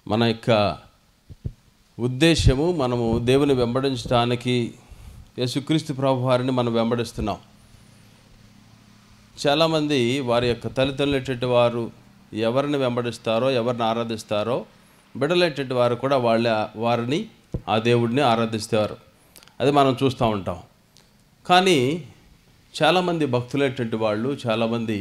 మన యొక్క ఉద్దేశము మనము దేవుని వెంబడించడానికి యేసుక్రీస్తు ప్రభు వారిని మనం వెంబడిస్తున్నాం చాలామంది వారి యొక్క తల్లిదండ్రులటువంటి వారు ఎవరిని వెంబడిస్తారో ఎవరిని ఆరాధిస్తారో బిడ్డలేటువంటి వారు కూడా వాళ్ళ వారిని ఆ దేవుడిని ఆరాధిస్తారు అది మనం చూస్తూ ఉంటాం కానీ చాలామంది భక్తులైనటువంటి వాళ్ళు చాలామంది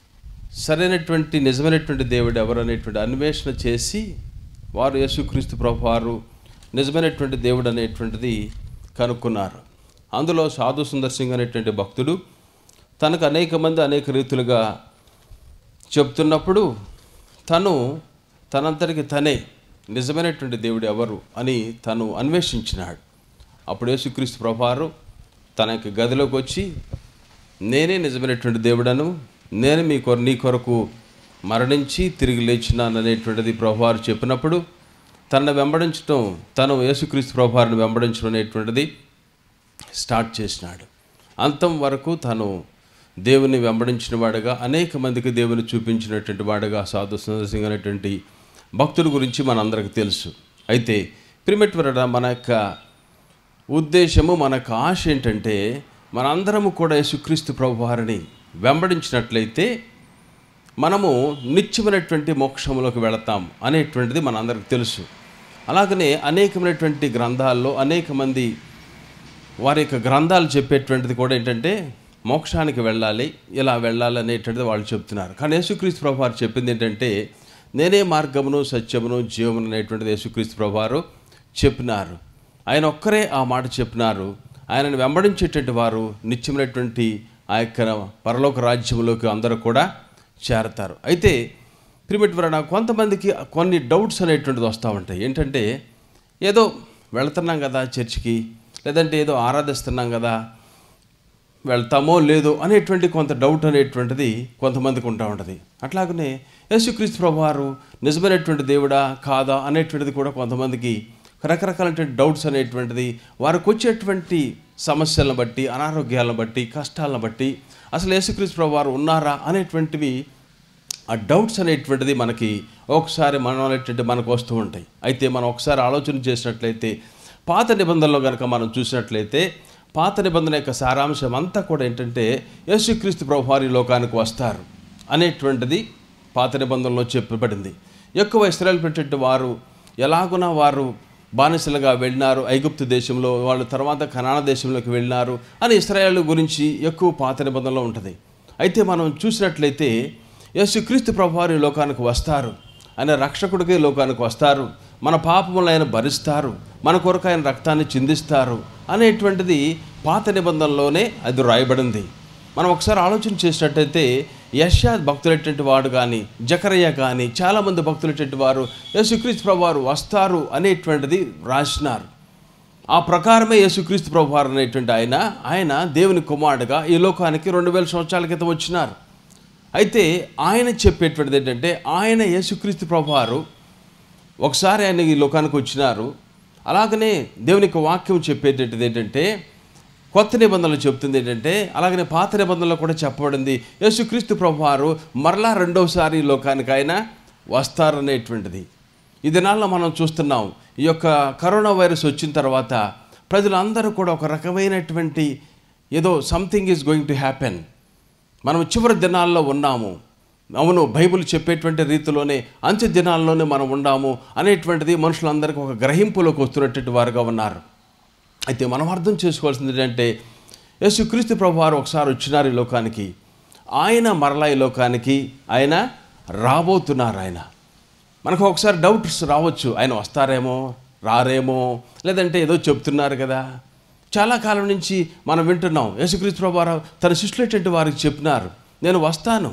సరైనటువంటి నిజమైనటువంటి దేవుడు ఎవరు అనేటువంటి అన్వేషణ చేసి వారు యేసుక్రీస్తు ప్రభు వారు నిజమైనటువంటి దేవుడు అనేటువంటిది కనుక్కున్నారు అందులో సాధు సుందర్ సింగ్ అనేటువంటి భక్తుడు తనకు అనేక మంది అనేక రీతులుగా చెప్తున్నప్పుడు తను తనంతటికి తనే నిజమైనటువంటి దేవుడు ఎవరు అని తను అన్వేషించినాడు అప్పుడు యేసుక్రీస్తు ప్రభారు తన యొక్క గదిలోకి వచ్చి నేనే నిజమైనటువంటి దేవుడను నేను మీ కొర నీ కొరకు మరణించి తిరిగి లేచినాను అనేటువంటిది ప్రభువారు చెప్పినప్పుడు తనను వెంబడించడం తను యేసుక్రీస్తు ప్రభువారిని వెంబడించడం అనేటువంటిది స్టార్ట్ చేసినాడు అంతం వరకు తను దేవుని వెంబడించిన వాడుగా అనేక మందికి దేవుని చూపించినటువంటి వాడుగా సాధు సుందర్ సింగ్ అనేటువంటి భక్తుడి గురించి మనందరికీ తెలుసు అయితే ప్రిమెట్వరడ మన యొక్క ఉద్దేశము మన యొక్క ఆశ ఏంటంటే మనందరము కూడా యేసుక్రీస్తు ప్రభు వారిని వెంబడించినట్లయితే మనము నిత్యమైనటువంటి మోక్షంలోకి వెళతాం అనేటువంటిది మనందరికీ తెలుసు అలాగనే అనేకమైనటువంటి గ్రంథాల్లో అనేక మంది వారి యొక్క గ్రంథాలు చెప్పేటువంటిది కూడా ఏంటంటే మోక్షానికి వెళ్ళాలి ఇలా వెళ్ళాలి అనేటువంటిది వాళ్ళు చెప్తున్నారు కానీ యేసుక్రీస్తు ప్రభు వారు చెప్పింది ఏంటంటే నేనే మార్గమును సత్యమును జీవమును అనేటువంటిది యేసుక్రీస్తు ప్రభు వారు చెప్పినారు ఆయన ఒక్కరే ఆ మాట చెప్పినారు ఆయనను వెంబడించేటువంటి వారు నిత్యమైనటువంటి ఆ యొక్క పరలోక రాజ్యంలోకి అందరూ కూడా చేరతారు అయితే ప్రిమిట్ వలన కొంతమందికి కొన్ని డౌట్స్ అనేటువంటిది వస్తూ ఉంటాయి ఏంటంటే ఏదో వెళ్తున్నాం కదా చర్చికి లేదంటే ఏదో ఆరాధిస్తున్నాం కదా వెళ్తామో లేదో అనేటువంటి కొంత డౌట్ అనేటువంటిది కొంతమందికి ఉంటా ఉంటుంది అట్లాగనే యేసుక్రీస్తు ప్రభువారు నిజమైనటువంటి దేవుడా కాదా అనేటువంటిది కూడా కొంతమందికి రకరకాలైనటువంటి డౌట్స్ అనేటువంటిది వారికి వచ్చేటువంటి సమస్యలను బట్టి అనారోగ్యాలను బట్టి కష్టాలను బట్టి అసలు యేసుక్రీస్తు ప్రభువారు ఉన్నారా అనేటువంటివి ఆ డౌట్స్ అనేటువంటిది మనకి ఒకసారి మనం అనేటువంటి మనకు వస్తూ ఉంటాయి అయితే మనం ఒకసారి ఆలోచన చేసినట్లయితే పాత నిబంధనలో కనుక మనం చూసినట్లయితే పాత నిబంధన యొక్క సారాంశం అంతా కూడా ఏంటంటే యేసుక్రీస్తు ప్రభు వారి లోకానికి వస్తారు అనేటువంటిది పాత నిబంధనలో చెప్పబడింది ఎక్కువ ఇస్రాయల్ పెట్టేటి వారు ఎలాగునా వారు బానిసలుగా వెళ్ళినారు ఐగుప్తు దేశంలో వాళ్ళు తర్వాత కనాన దేశంలోకి వెళ్ళినారు అని ఇస్రాయేల్ గురించి ఎక్కువ పాత నిబంధనలో ఉంటుంది అయితే మనం చూసినట్లయితే యేసుక్రీస్తు ప్రభువారు ఈ లోకానికి వస్తారు ఆయన రక్షకుడికి లోకానికి వస్తారు మన పాపములు ఆయన భరిస్తారు మన కొరకు ఆయన రక్తాన్ని చిందిస్తారు అనేటువంటిది పాత నిబంధనలోనే అది రాయబడింది మనం ఒకసారి ఆలోచన చేసినట్టయితే యశా భక్తులైనటువంటి వాడు కానీ జకరయ్య కానీ చాలామంది భక్తులైనటువంటి వారు యేసుక్రీస్తు ప్రభువారు వస్తారు అనేటువంటిది రాసినారు ఆ ప్రకారమే యేసుక్రీస్తు ప్రభువారు అనేటువంటి ఆయన ఆయన దేవుని కుమారుడుగా ఈ లోకానికి రెండు వేల సంవత్సరాల క్రితం వచ్చినారు అయితే ఆయన చెప్పేటువంటిది ఏంటంటే ఆయన యేసుక్రీస్తు ప్రభువారు ఒకసారి ఆయన ఈ లోకానికి వచ్చినారు అలాగనే దేవుని యొక్క వాక్యం చెప్పేటటువంటిది ఏంటంటే కొత్త నిబంధనలు చెప్తుంది ఏంటంటే అలాగనే పాత నిబంధనలో కూడా చెప్పబడింది యేసుక్రీస్తు ప్రభువారు మరలా రెండవసారి ఈ లోకానికి ఆయన వస్తారనేటువంటిది ఈ దినాల్లో మనం చూస్తున్నాం ఈ యొక్క కరోనా వైరస్ వచ్చిన తర్వాత ప్రజలందరూ కూడా ఒక రకమైనటువంటి ఏదో something is going to happen మనం చివరి దినాల్లో ఉన్నాము అవును బైబిల్ చెప్పేటువంటి రీతిలోనే అంచె దినాల్లోనే మనం ఉన్నాము అనేటువంటిది మనుషులందరికీ ఒక గ్రహింపులోకి వస్తున్నటువంటి వారుగా ఉన్నారు అయితే మనం అర్థం చేసుకోవాల్సింది ఏంటంటే యేసుక్రీస్తు ప్రభు వారు ఒకసారి వచ్చినారు ఈ లోకానికి ఆయన మరలా ఈ లోకానికి ఆయన రాబోతున్నారు ఆయన మనకు ఒకసారి డౌట్స్ రావచ్చు ఆయన వస్తారేమో రారేమో లేదంటే ఏదో చెప్తున్నారు కదా చాలా కాలం నుంచి మనం వింటున్నాం యేసుక్రీస్తు ప్రభారావు తన శిష్యులటువంటి వారికి చెప్పినారు నేను వస్తాను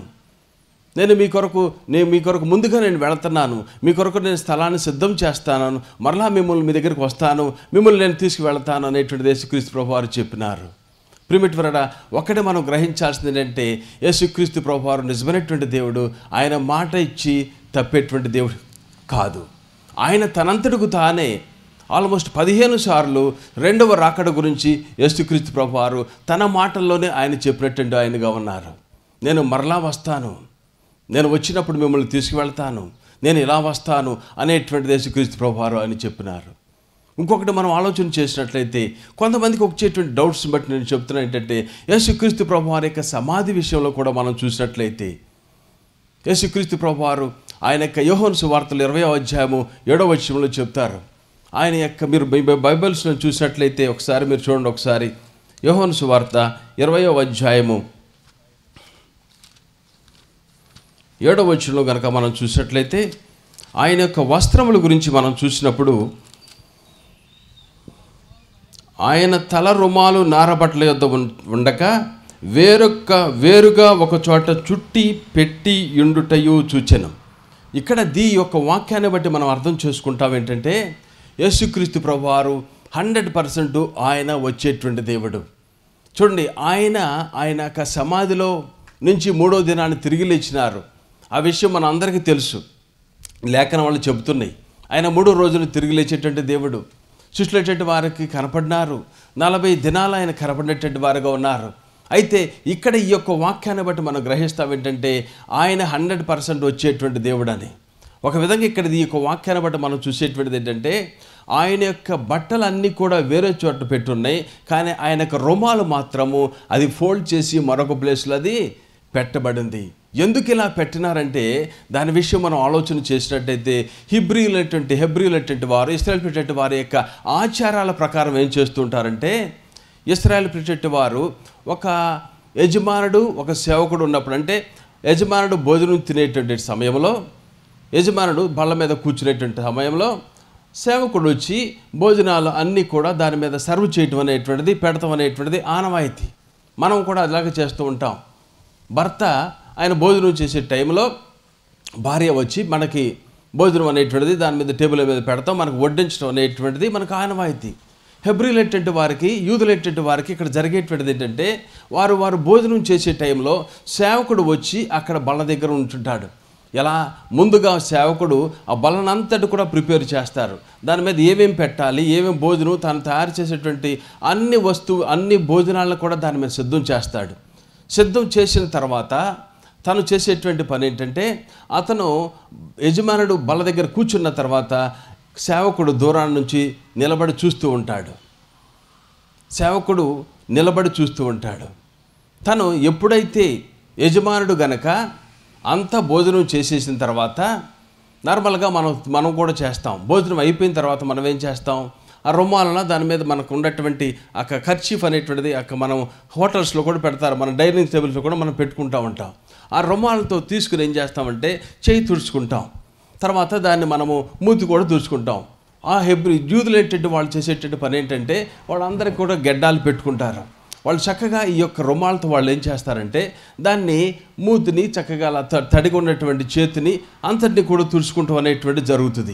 నేను మీ కొరకు నేను మీ కొరకు ముందుగా నేను వెళుతున్నాను మీ కొరకు నేను స్థలాన్ని సిద్ధం చేస్తాను మరలా మిమ్మల్ని మీ దగ్గరికి వస్తాను మిమ్మల్ని నేను తీసుకువెళ్తాను అనేటువంటి యేసుక్రీస్తు ప్రభు వారు చెప్పినారు ప్రిమిటివరడ ఒకటే మనం గ్రహించాల్సింది ఏంటంటే యేసుక్రీస్తు ప్రభు వారు నిజమైనటువంటి దేవుడు ఆయన మాట ఇచ్చి తప్పేటువంటి దేవుడు కాదు ఆయన తనంతటికు తానే ఆల్మోస్ట్ పదిహేను సార్లు రెండవ రాకడ గురించి యేసుక్రీస్తు ప్రభు వారు తన మాటల్లోనే ఆయన చెప్పినట్టు ఆయనగా ఉన్నారు నేను మరలా వస్తాను నేను వచ్చినప్పుడు మిమ్మల్ని తీసుకువెళ్తాను నేను ఇలా వస్తాను అనేటువంటిది యేసుక్రీస్తు ప్రభువారు అని చెప్పినారు ఇంకొకటి మనం ఆలోచన చేసినట్లయితే కొంతమందికి వచ్చేటువంటి డౌట్స్ బట్టి నేను చెప్తున్నా ఏంటంటే యేసుక్రీస్తు ప్రభువారి యొక్క సమాధి విషయంలో కూడా మనం చూసినట్లయితే యేసుక్రీస్తు ప్రభువారు ఆయన యొక్క యోహోన్ సువార్తలు ఇరవై అధ్యాయము ఏడవ వచనంలో చెప్తారు ఆయన యొక్క మీరు బై- బై- బైబిల్స్లో చూసినట్లయితే ఒకసారి మీరు చూడండి ఒకసారి యోహోన్ సువార్త ఇరవయో అధ్యాయము ఏడవ వచనంలో కనుక మనం చూసినట్లయితే ఆయన యొక్క వస్త్రముల గురించి మనం చూసినప్పుడు ఆయన తల రుమాలు నారబట్టల యొద్ద ఉన్- ఉండక వేరొక్క వేరుగా ఒక చోట చుట్టి పెట్టి యుండుటయు చూచెను ఇక్కడ దీ యొక్క వాక్యాన్ని బట్టి మనం అర్థం చేసుకుంటాం ఏంటంటే యేసుక్రీస్తు ప్రభువారు హండ్రెడ్ పర్సెంట్ ఆయన వచ్చేటువంటి దేవుడు చూడండి ఆయన ఆయన యొక్క సమాధిలో నుంచి మూడో దినాన్ని తిరిగి లేచినారు ఆ విషయం మన అందరికీ తెలుసు లేఖన వాళ్ళు చెబుతున్నాయి ఆయన మూడో రోజులు తిరిగి లేచేటువంటి దేవుడు సృష్టించేటువంటి వారికి కనపడినారు నలభై దినాలు ఆయన కనపడినటువంటి వారుగా ఉన్నారు అయితే ఇక్కడ ఈ యొక్క వాక్యాన్ని బట్టి మనం గ్రహిస్తాం ఏంటంటే ఆయన హండ్రెడ్ పర్సెంట్ వచ్చేటువంటి దేవుడు అని ఒక విధంగా ఇక్కడ ఈ యొక్క వాక్యాన్ని బట్టి మనం చూసేటువంటిది ఏంటంటే ఆయన యొక్క బట్టలన్నీ కూడా వేరే చోట పెట్టున్నాయి కానీ ఆయన యొక్క రుమాలు మాత్రము అది ఫోల్డ్ చేసి మరొక ప్లేస్లో అది పెట్టబడింది ఎందుకు ఇలా పెట్టినారంటే దాని విషయం మనం ఆలోచన చేసినట్టయితే హిబ్రియులటువంటి హెబ్రియులటువంటి వారు ఇస్రాయల్ పెట్టేటి వారి యొక్క ఆచారాల ప్రకారం ఏం చేస్తుంటారంటే ఇస్రాయల్ పెట్టేటి వారు ఒక యజమానుడు ఒక సేవకుడు ఉన్నప్పుడు అంటే యజమానుడు భోజనం తినేటువంటి సమయంలో యజమానుడు బళ్ళ మీద కూర్చునేటువంటి సమయంలో సేవకుడు వచ్చి భోజనాలు అన్నీ కూడా దాని మీద సర్వ్ చేయటం అనేటువంటిది పెడతాం అనేటువంటిది ఆనవాయితీ మనం కూడా అలాగే చేస్తూ ఉంటాం భర్త ఆయన భోజనం చేసే టైంలో భార్య వచ్చి మనకి భోజనం అనేటువంటిది దాని మీద టేబుల్ మీద పెడతాం మనకు వడ్డించడం అనేటువంటిది మనకు ఆనవాయితీ హెబ్రిలేటెంట్ వారికి యూదులేటెంట్ వారికి ఇక్కడ జరిగేటువంటిది ఏంటంటే వారు వారు భోజనం చేసే టైంలో సేవకుడు వచ్చి అక్కడ బల్ల దగ్గర ఉంటుంటాడు ఎలా ముందుగా సేవకుడు ఆ బలనంతటి కూడా ప్రిపేర్ చేస్తారు దాని మీద ఏమేమి పెట్టాలి ఏమేమి భోజనం తాను తయారు చేసేటువంటి అన్ని వస్తువు అన్ని భోజనాలను కూడా దాని మీద సిద్ధం చేస్తాడు సిద్ధం చేసిన తర్వాత తను చేసేటువంటి పని ఏంటంటే అతను యజమానుడు బల్ల దగ్గర కూర్చున్న తర్వాత సేవకుడు దూరాన్ని నుంచి నిలబడి చూస్తూ ఉంటాడు సేవకుడు నిలబడి చూస్తూ ఉంటాడు తను ఎప్పుడైతే యజమానుడు గనక అంతా భోజనం చేసేసిన తర్వాత నార్మల్గా మనం మనం కూడా చేస్తాం భోజనం అయిపోయిన తర్వాత మనం ఏం చేస్తాం ఆ రుమాలన దాని మీద మనకు ఉన్నటువంటి ఒక ఖర్చీఫ్ అనేటువంటిది అక్క మనం హోటల్స్లో కూడా పెడతారు మన డైనింగ్ టేబుల్స్లో కూడా మనం పెట్టుకుంటూ ఉంటాం ఆ రుమాలతో తీసుకుని ఏం చేస్తామంటే చేయి తుడుచుకుంటాం తర్వాత దాన్ని మనము మూతి కూడా తుడుచుకుంటాం ఆ హెబ్రి యూదులేటెడ్ వాళ్ళు చేసేటట్టు పని ఏంటంటే వాళ్ళందరికీ కూడా గెడ్డాలు పెట్టుకుంటారు వాళ్ళు చక్కగా ఈ యొక్క రుమాలతో వాళ్ళు ఏం చేస్తారంటే దాన్ని మూతిని చక్కగా అలా త- తడిగా ఉన్నటువంటి చేతిని అంతటిని కూడా తుడుచుకుంటాం అనేటువంటి జరుగుతుంది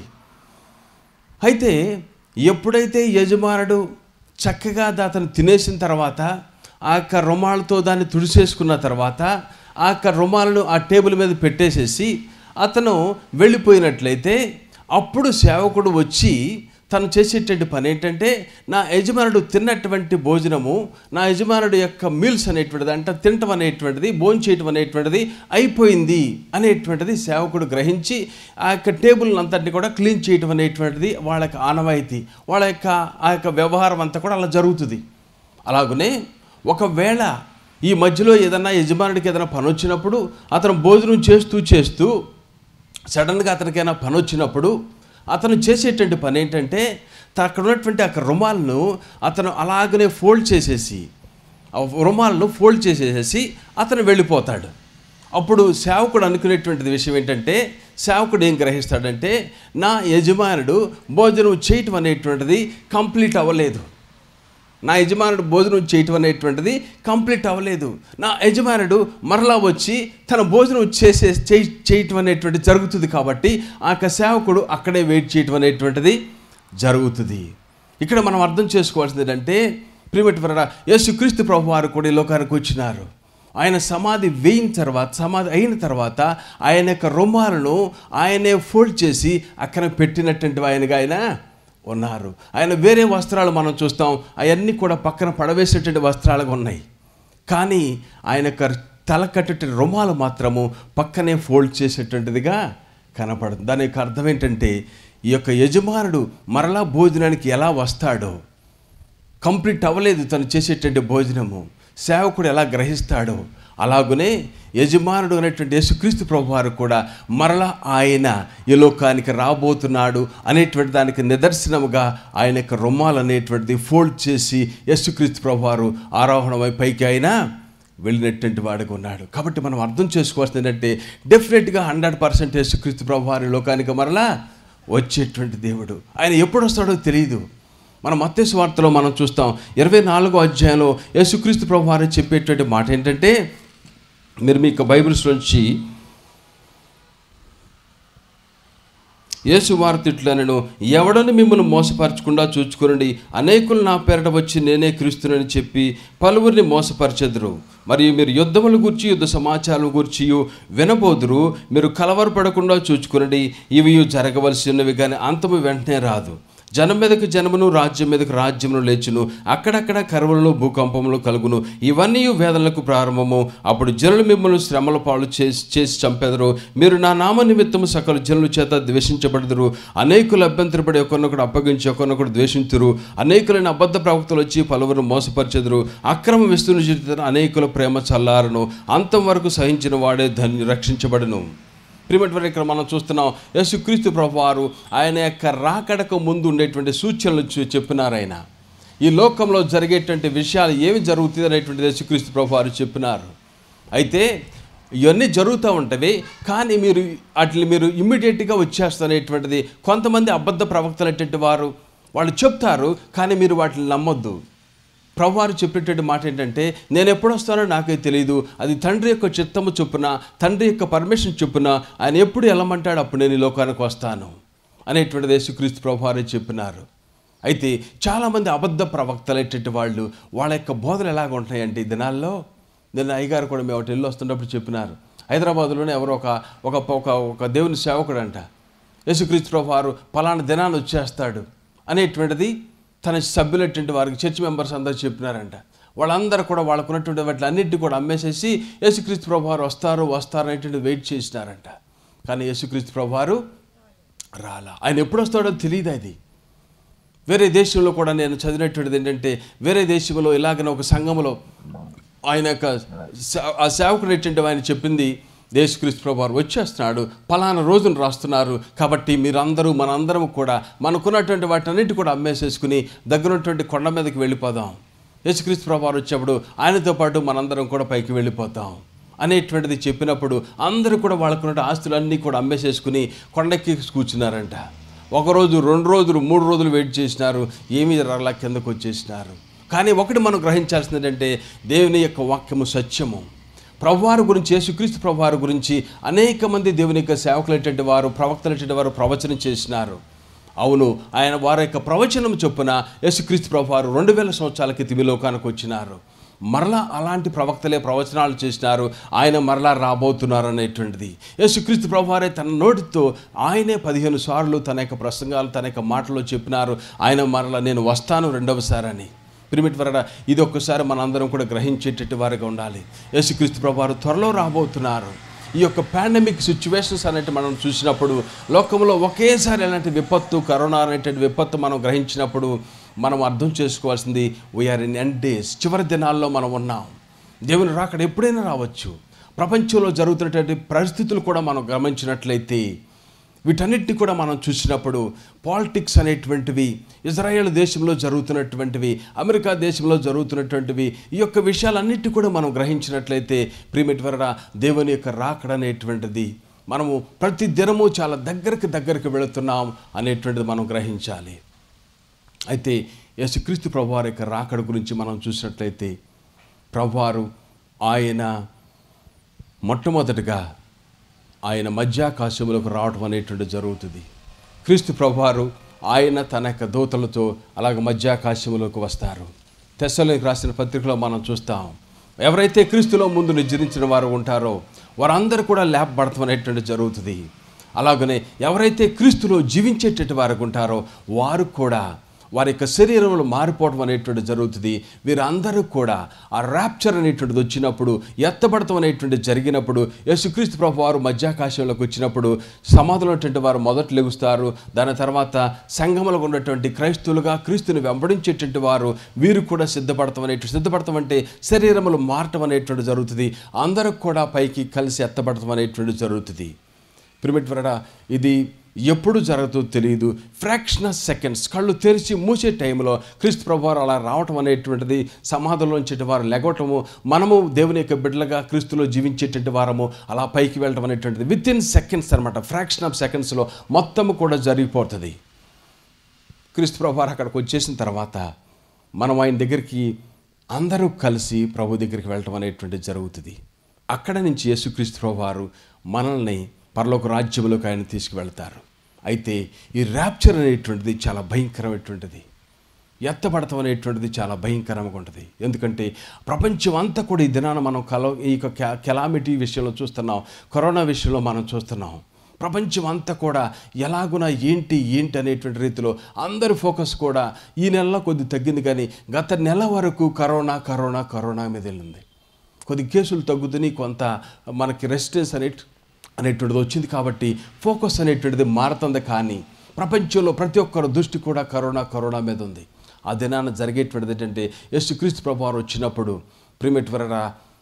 అయితే ఎప్పుడైతే యజమానుడు చక్కగా దా- అతను తినేసిన తర్వాత ఆ యొక్క రుమాలతో దాన్ని తుడిసేసుకున్న తర్వాత ఆ యొక్క రుమాలను ఆ టేబుల్ మీద పెట్టేసేసి అతను వెళ్ళిపోయినట్లయితే అప్పుడు సేవకుడు వచ్చి తను చేసేటువంటి పని ఏంటంటే నా యజమానుడు తిన్నటువంటి భోజనము నా యజమానుడు యొక్క మీల్స్ అనేటువంటిది అంటే తినటం అనేటువంటిది భోజనం చేయటం అనేటువంటిది అయిపోయింది అనేటువంటిది సేవకుడు గ్రహించి ఆ యొక్క టేబుల్ అంతటిని కూడా క్లీన్ చేయటం అనేటువంటిది వాళ్ళ యొక్క ఆనవాయితీ వాళ్ళ యొక్క ఆ యొక్క వ్యవహారం అంతా కూడా అలా జరుగుతుంది అలాగనే ఒకవేళ ఈ మధ్యలో ఏదన్నా యజమానుడికి ఏదైనా పని వచ్చినప్పుడు అతను భోజనం చేస్తూ చేస్తూ సడన్గా అతనికైనా పని వచ్చినప్పుడు అతను చేసేటువంటి పని ఏంటంటే త- అక్కడ ఉన్నటువంటి ఆ రుమాలను అతను అలాగనే ఫోల్డ్ చేసేసి ఆ రుమాలను ఫోల్డ్ చేసేసేసి అతను వెళ్ళిపోతాడు అప్పుడు సేవకుడు అనుకునేటువంటిది విషయం ఏంటంటే సేవకుడు ఏం గ్రహిస్తాడంటే నా యజమానుడు భోజనం చేయటం అనేటువంటిది కంప్లీట్ అవ్వలేదు నా యజమానుడు భోజనం చేయటం అనేటువంటిది కంప్లీట్ అవ్వలేదు నా యజమానుడు మరలా వచ్చి తన భోజనం చేసే చేయి- చేయటం అనేటువంటి జరుగుతుంది కాబట్టి ఆ యొక్క సేవకుడు అక్కడే వెయిట్ చేయటం అనేటువంటిది జరుగుతుంది ఇక్కడ మనం అర్థం చేసుకోవాల్సింది ఏంటంటే ప్రిమిటి వర యేసుక్రీస్తు ప్రభు వారు కూడా ఈ లోకానికి వచ్చినారు ఆయన సమాధి వేయిన తర్వాత సమాధి అయిన తర్వాత ఆయన యొక్క రుమాలను ఆయనే ఫోల్డ్ చేసి అక్కడ పెట్టినటువంటి ఆయనగా ఆయన ఉన్నారు ఆయన వేరే వస్త్రాలు మనం చూస్తాం అవన్నీ కూడా పక్కన పడవేసేటువంటి వస్త్రాలుగా ఉన్నాయి కానీ ఆయన యొక్క తల కట్టేటి రుమాలు మాత్రము పక్కనే ఫోల్డ్ చేసేటువంటిదిగా కనపడుతుంది దాని యొక్క అర్థం ఏంటంటే ఈ యొక్క యజమానుడు మరలా భోజనానికి ఎలా వస్తాడో కంప్లీట్ అవ్వలేదు తను చేసేటువంటి భోజనము సేవకుడు ఎలా గ్రహిస్తాడో అలాగునే యజమానుడు అనేటువంటి యేసుక్రీస్తు ప్రభు వారు కూడా మరలా ఆయన ఈ లోకానికి రాబోతున్నాడు అనేటువంటి దానికి నిదర్శనముగా ఆయన యొక్క రుమాలు అనేటువంటిది ఫోల్డ్ చేసి యేసుక్రీస్తు ప్రభు వారు ఆరోహణమై పైకి ఆయన వెళ్ళినటువంటి వాడుగా ఉన్నాడు కాబట్టి మనం అర్థం చేసుకోవాల్సింది ఏంటంటే డెఫినెట్గా హండ్రెడ్ పర్సెంట్ యేసుక్రీస్తు ప్రభు వారి లోకానికి మరలా వచ్చేటువంటి దేవుడు ఆయన ఎప్పుడు వస్తాడో తెలియదు మన మత్తేసు వార్తలో మనం చూస్తాం ఇరవై నాలుగో అధ్యాయంలో యేసుక్రీస్తు ప్రభు వారు చెప్పేటువంటి మాట ఏంటంటే మీరు మీకు బైబిల్స్ నుంచి యేసు వారు తిట్లనను ఎవడని మిమ్మల్ని మోసపరచకుండా చూచుకునండి అనేకులు నా పేరట వచ్చి నేనే క్రీస్తునని చెప్పి పలువురిని మోసపరచెదరు మరియు మీరు యుద్ధముల గురించి యుద్ధ సమాచారం గురించి వినబోదురు మీరు కలవరపడకుండా చూచుకునండి ఇవి జరగవలసినవి కానీ అంతము వెంటనే రాదు జనం మీదకి జనమును రాజ్యం మీదకి రాజ్యమును లేచును అక్కడక్కడ కరువులను భూకంపములు కలుగును ఇవన్నీ వేదనలకు ప్రారంభము అప్పుడు జనులు మిమ్మల్ని శ్రమల పాలు చేసి చేసి చంపెదరు మీరు నా నామ నిమిత్తము సకల జనుల చేత ద్వేషించబడదురు అనేకులు అభ్యంతరపడి ఒకరినొకడు అప్పగించి ఒకరినొకడు ద్వేషించురు అనేకులైన అబద్ధ ప్రవక్తలు వచ్చి పలువురు మోసపరచెదరు అక్రమ విస్తులు చేతురు అనేకుల ప్రేమ చల్లారను అంతం వరకు సహించిన వాడే ధన్యు రక్షించబడును ప్రిమటి ఇక్కడ మనం చూస్తున్నాం యేసుక్రీస్తు ప్రభు వారు ఆయన యొక్క రాకడకు ముందు ఉండేటువంటి సూచనలు చూ- చెప్పినారు ఆయన ఈ లోకంలో జరిగేటువంటి విషయాలు ఏమి జరుగుతుంది అనేటువంటి యేసుక్రీస్తు ప్రభు వారు చెప్పినారు అయితే ఇవన్నీ జరుగుతూ ఉంటవి కానీ మీరు వాటిని మీరు ఇమ్మీడియట్గా వచ్చేస్తున్నటువంటిది కొంతమంది అబద్ధ ప్రవక్తలు అనేటువంటి వారు వాళ్ళు చెప్తారు కానీ మీరు వాటిని నమ్మొద్దు ప్రభువారు చెప్పేటువంటి మాట ఏంటంటే నేను ఎప్పుడు వస్తానో నాకే తెలియదు అది తండ్రి యొక్క చిత్తము చొప్పున తండ్రి యొక్క పర్మిషన్ చొప్పున ఆయన ఎప్పుడు వెళ్ళమంటాడు అప్పుడు నేను ఈ లోకానికి వస్తాను అనేటువంటిది యేసుక్రీస్తు ప్రభువారే చెప్పినారు అయితే చాలామంది అబద్ధ ప్రవక్తలైనటువంటి వాళ్ళు వాళ్ళ యొక్క బోధలు ఎలాగ ఉంటాయంటే ఈ దినాల్లో నేను అయ్యగారు కూడా మేము ఒకటి వెళ్ళి వస్తున్నప్పుడు చెప్పినారు హైదరాబాద్లోనే ఎవరో ఒక ఒక ఒక ఒక దేవుని సేవకుడు అంట యేసుక్రీస్తు ప్రభు వారు పలానా దినాన్ని వచ్చేస్తాడు అనేటువంటిది తన సభ్యులటువంటి వారికి చర్చ్ మెంబర్స్ అందరూ చెప్పినారంట వాళ్ళందరూ కూడా వాళ్ళకున్నటువంటి వాటి అన్నింటినీ కూడా అమ్మేసేసి యేసుక్రీస్తు ప్రభు వారు వస్తారు వస్తారు అనేటువంటి వెయిట్ చేసినారంట కానీ యేసుక్రీస్తు ప్రభు వారు రాలా ఆయన ఎప్పుడు వస్తాడో తెలియదు అది వేరే దేశంలో కూడా నేను చదివినటువంటిది ఏంటంటే వేరే దేశంలో ఇలాగనే ఒక సంఘంలో ఆయన యొక్క సే- ఆ సేవకుడు ఏంటంటే ఆయన చెప్పింది దేశక్రీస్తు ప్రభు వారు వచ్చేస్తున్నాడు పలానా రోజును రాస్తున్నారు కాబట్టి మీరందరూ మనందరం కూడా మనకున్నటువంటి వాటన్నిటి కూడా అమ్మేసేసుకుని దగ్గరున్నటువంటి కొండ మీదకి వెళ్ళిపోదాం యేసుక్రీస్తు ప్రభు వారు వచ్చేప్పుడు ఆయనతో పాటు మనందరం కూడా పైకి వెళ్ళిపోతాం అనేటువంటిది చెప్పినప్పుడు అందరూ కూడా వాళ్ళకున్న ఆస్తులన్నీ కూడా అమ్మేసేసుకుని కొండెక్కి కూర్చున్నారంట ఒకరోజు రెండు రోజులు మూడు రోజులు వెయిట్ చేసినారు ఏమీ రలా కిందకు వచ్చేసినారు కానీ ఒకటి మనం గ్రహించాల్సింది ఏంటంటే దేవుని యొక్క వాక్యము సత్యము ప్రభువారు గురించి యేసుక్రీస్తు ప్రభువారు గురించి అనేక మంది దేవుని యొక్క సేవకులైనటువంటి వారు ప్రవక్తలైనటువంటి వారు ప్రవచనం చేసినారు అవును ఆయన వారి యొక్క ప్రవచనం చొప్పున యేసుక్రీస్తు ప్రభువారు రెండు వేల సంవత్సరాల క్రితం ఈ లోకానికి వచ్చినారు మరలా అలాంటి ప్రవక్తలే ప్రవచనాలు చేసినారు ఆయన మరలా రాబోతున్నారు అనేటువంటిది యేసుక్రీస్తు ప్రభువారే తన నోటితో ఆయనే పదిహేను సార్లు తన యొక్క ప్రసంగాలు తన యొక్క మాటలో చెప్పినారు ఆయన మరలా నేను వస్తాను రెండవసారి అని పిరిమిట్ వరడ ఇది ఒక్కసారి మనందరం కూడా గ్రహించేటట్టు వారిగా ఉండాలి యేసుక్రీస్తు ప్రభువారు త్వరలో రాబోతున్నారు ఈ యొక్క పాండమిక్ సిచ్యువేషన్స్ అనేటి మనం చూసినప్పుడు లోకంలో ఒకేసారి అలాంటి విపత్తు కరోనా అనేటువంటి విపత్తు మనం గ్రహించినప్పుడు మనం అర్థం చేసుకోవాల్సింది వీఆర్ ఇన్ ఎండ్ డేస్ చివరి దినాల్లో మనం ఉన్నాం దేవుని రాకడ ఎప్పుడైనా రావచ్చు ప్రపంచంలో జరుగుతున్నటువంటి పరిస్థితులు కూడా మనం గమనించినట్లయితే వీటన్నిటిని కూడా మనం చూసినప్పుడు పాలిటిక్స్ అనేటువంటివి ఇజ్రాయెల్ దేశంలో జరుగుతున్నటువంటివి అమెరికా దేశంలో జరుగుతున్నటువంటివి ఈ యొక్క విషయాలన్నిటి కూడా మనం గ్రహించినట్లయితే ప్రీమిట్ వరడ దేవుని యొక్క రాకడ అనేటువంటిది మనము ప్రతి దినము చాలా దగ్గరికి దగ్గరికి వెళుతున్నాం అనేటువంటిది మనం గ్రహించాలి అయితే యేసుక్రీస్తు ప్రభువారి యొక్క రాకడ గురించి మనం చూసినట్లయితే ప్రభువారు ఆయన మొట్టమొదటిగా ఆయన మధ్యాకాశములకు రావటం అనేటువంటి జరుగుతుంది క్రీస్తు ప్రభువారు ఆయన తన యొక్క దూతలతో అలాగ మధ్యాకాశములకు వస్తారు తెస్సలోకి రాసిన పత్రికలో మనం చూస్తాం ఎవరైతే క్రీస్తులో ముందు నిర్జరించిన వారు ఉంటారో వారందరూ కూడా లేపబడటం అనేటువంటి జరుగుతుంది అలాగనే ఎవరైతే క్రీస్తులో జీవించేటట్టు వారు ఉంటారో వారు కూడా వారి యొక్క శరీరంలో మారిపోవడం అనేటువంటి జరుగుతుంది వీరందరూ కూడా ఆ ర్యాప్చర్ అనేటువంటిది వచ్చినప్పుడు ఎత్తబడటం అనేటువంటి జరిగినప్పుడు యేసుక్రీస్తు ప్రభు వారు మధ్యాకాశంలోకి వచ్చినప్పుడు సమాధిలో ఉన్నటువంటి వారు మొదట లెగుస్తారు దాని తర్వాత సంఘములో ఉన్నటువంటి క్రైస్తవులుగా క్రీస్తుని వెంబడించేటువంటి వారు వీరు కూడా సిద్ధపడతాం అనేటువంటి సిద్ధపడతాం అంటే శరీరములు మారటం అనేటువంటి జరుగుతుంది అందరూ కూడా పైకి కలిసి ఎత్తబడటం అనేటువంటి జరుగుతుంది ప్రిమిట్వరడ ఇది ఎప్పుడు జరుగుతుందో తెలియదు ఫ్రాక్షన్ ఆఫ్ సెకండ్స్ కళ్ళు తెరిచి మూసే టైంలో క్రీస్తు ప్రభువారు అలా రావటం అనేటువంటిది సమాధిలోంచి వారు లెగవటము మనము దేవుని యొక్క బిడ్డలుగా క్రీస్తులో జీవించేటువంటి వారము అలా పైకి వెళ్ళటం అనేటువంటిది విత్ ఇన్ సెకండ్స్ అనమాట ఫ్రాక్షన్ ఆఫ్ సెకండ్స్లో మొత్తము కూడా జరిగిపోతుంది క్రీస్తు ప్రభువారు అక్కడికి వచ్చేసిన తర్వాత మనం ఆయన దగ్గరికి అందరూ కలిసి ప్రభు దగ్గరికి వెళ్ళటం అనేటువంటిది జరుగుతుంది అక్కడ నుంచి యేసుక్రీస్తు ప్రభువారు మనల్ని పరలోక రాజ్యంలోకి ఆయన తీసుకువెళ్తారు అయితే ఈ ర్యాప్చర్ అనేటువంటిది చాలా భయంకరమైనటువంటిది ఎత్తబడతాం అనేటువంటిది చాలా భయంకరంగా ఉంటుంది ఎందుకంటే ప్రపంచం అంతా కూడా ఈ దినాన మనం కల ఈ యొక్క కెలామిటీ విషయంలో చూస్తున్నాం కరోనా విషయంలో మనం చూస్తున్నాం ప్రపంచం అంతా కూడా ఎలాగున ఏంటి ఏంటి అనేటువంటి రీతిలో అందరి ఫోకస్ కూడా ఈ నెలలో కొద్ది తగ్గింది కానీ గత నెల వరకు కరోనా కరోనా కరోనా మీద వెళ్ళింది కొద్ది కేసులు తగ్గుతున్నాయి కొంత మనకి రెసిస్టెన్స్ అనే అనేటువంటిది వచ్చింది కాబట్టి ఫోకస్ అనేటువంటిది మారుతుంది కానీ ప్రపంచంలో ప్రతి ఒక్కరు దృష్టి కూడా కరోనా కరోనా మీద ఉంది ఆ దినాన జరిగేటువంటిది ఏంటంటే యేసుక్రీస్తు ప్రభావం వచ్చినప్పుడు ప్రిమెట్వరరా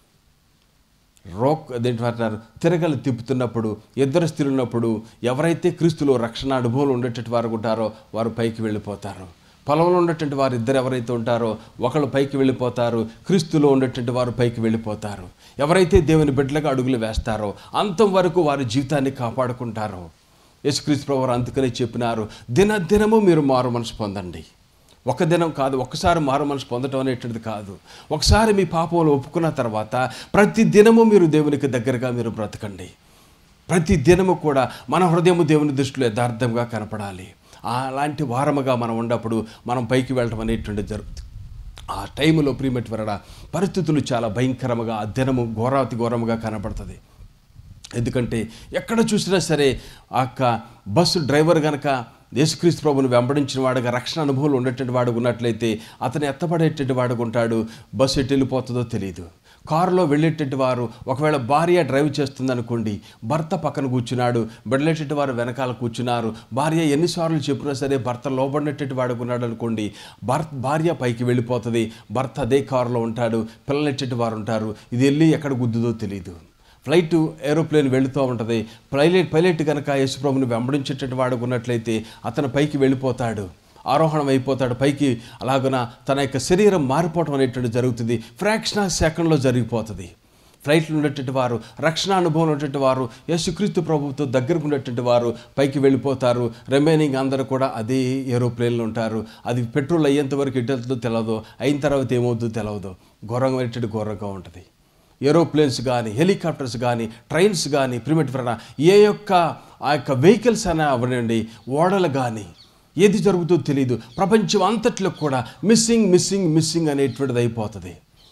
రోక్ అదేంటారు తిరగలు తిప్పుతున్నప్పుడు ఇద్దరు స్థిరున్నప్పుడు ఎవరైతే క్రీస్తులో రక్షణ అనుభవం ఉండేటట్టు వారు ఉంటారో వారు పైకి వెళ్ళిపోతారు పొలంలో ఉన్నటువంటి వారు ఇద్దరు ఎవరైతే ఉంటారో ఒకళ్ళు పైకి వెళ్ళిపోతారు క్రీస్తులో ఉన్నటువంటి వారు పైకి వెళ్ళిపోతారు ఎవరైతే దేవుని బిడ్డలుగా అడుగులు వేస్తారో అంతం వరకు వారి జీవితాన్ని కాపాడుకుంటారో యేసుక్రీస్తు ప్రభు అందుకనే చెప్పినారు దినదినము మీరు మారు మనసు పొందండి ఒక దినం కాదు ఒక్కసారి మారు మనసు పొందటం అనేటువంటిది కాదు ఒకసారి మీ పాపంలో ఒప్పుకున్న తర్వాత ప్రతి దినము మీరు దేవునికి దగ్గరగా మీరు బ్రతకండి ప్రతి దినము కూడా మన హృదయము దేవుని దృష్టిలో యథార్థంగా కనపడాలి అలాంటి వారముగా మనం ఉన్నప్పుడు మనం పైకి వెళ్ళటం అనేటువంటిది జరుగుతుంది ఆ టైంలో ప్రీమెట్ వరడ పరిస్థితులు చాలా భయంకరముగా ఆ దినము ఘోరాతి ఘోరముగా కనపడుతుంది ఎందుకంటే ఎక్కడ చూసినా సరే ఆ యొక్క బస్సు డ్రైవర్ కనుక యేసుక్రీస్తు ప్రభుని వెంబడించిన వాడుగా రక్షణ అనుభవంలో ఉండేటువంటి వాడు ఉన్నట్లయితే అతను ఎత్తబడేటువంటి వాడు ఉంటాడు బస్సు ఎటు వెళ్ళిపోతుందో తెలియదు కారులో వెళ్ళేటటువంటి వారు ఒకవేళ భార్య డ్రైవ్ చేస్తుంది అనుకోండి భర్త పక్కన కూర్చున్నాడు బిడ్డలేటటువంటి వారు వెనకాల కూర్చున్నారు భార్య ఎన్నిసార్లు చెప్పినా సరే భర్త లోబడినటువంటి వాడు ఉన్నాడు అనుకోండి భర్త భార్య పైకి వెళ్ళిపోతుంది భర్త అదే కారులో ఉంటాడు పిల్లలెట్టేటి వారు ఉంటారు ఇది వెళ్ళి ఎక్కడ గుద్దుదో తెలియదు ఫ్లైట్ ఏరోప్లేన్ వెళుతూ ఉంటుంది పైలట్ పైలట్ కనుక యేసుప్రభుని వెంబడించేటటువంటి వాడు ఉన్నట్లయితే అతను పైకి వెళ్ళిపోతాడు ఆరోహణం అయిపోతాడు పైకి అలాగున తన యొక్క శరీరం మారిపోవడం అనేటువంటి జరుగుతుంది ఫ్రాక్షన్ ఆఫ్ సెకండ్లో జరిగిపోతుంది ఫ్లైట్లో ఉండేటువంటి వారు రక్షణ అనుభవం ఉన్నటువంటి వారు యేసుక్రీస్తు ప్రభుత్వం దగ్గరకు ఉండేటువంటి వారు పైకి వెళ్ళిపోతారు రిమైనింగ్ అందరూ కూడా అదే ఏరోప్లేన్లో ఉంటారు అది పెట్రోల్ అయ్యేంత వరకు ఎటు తెలియదు అయిన తర్వాత ఏమవుతుందో తెలియదు ఘోరంగా పెట్టేటి ఘోరంగా ఉంటుంది ఏరోప్లేన్స్ కానీ హెలికాప్టర్స్ కానీ ట్రైన్స్ కానీ ప్రిమిట్ ఏ యొక్క ఆ యొక్క వెహికల్స్ అయినా అవనండి ఓడలు కానీ ఏది జరుగుతుందో తెలియదు ప్రపంచం అంతట్లో కూడా మిస్సింగ్ మిస్సింగ్ మిస్సింగ్ అనేటువంటిది అయిపోతుంది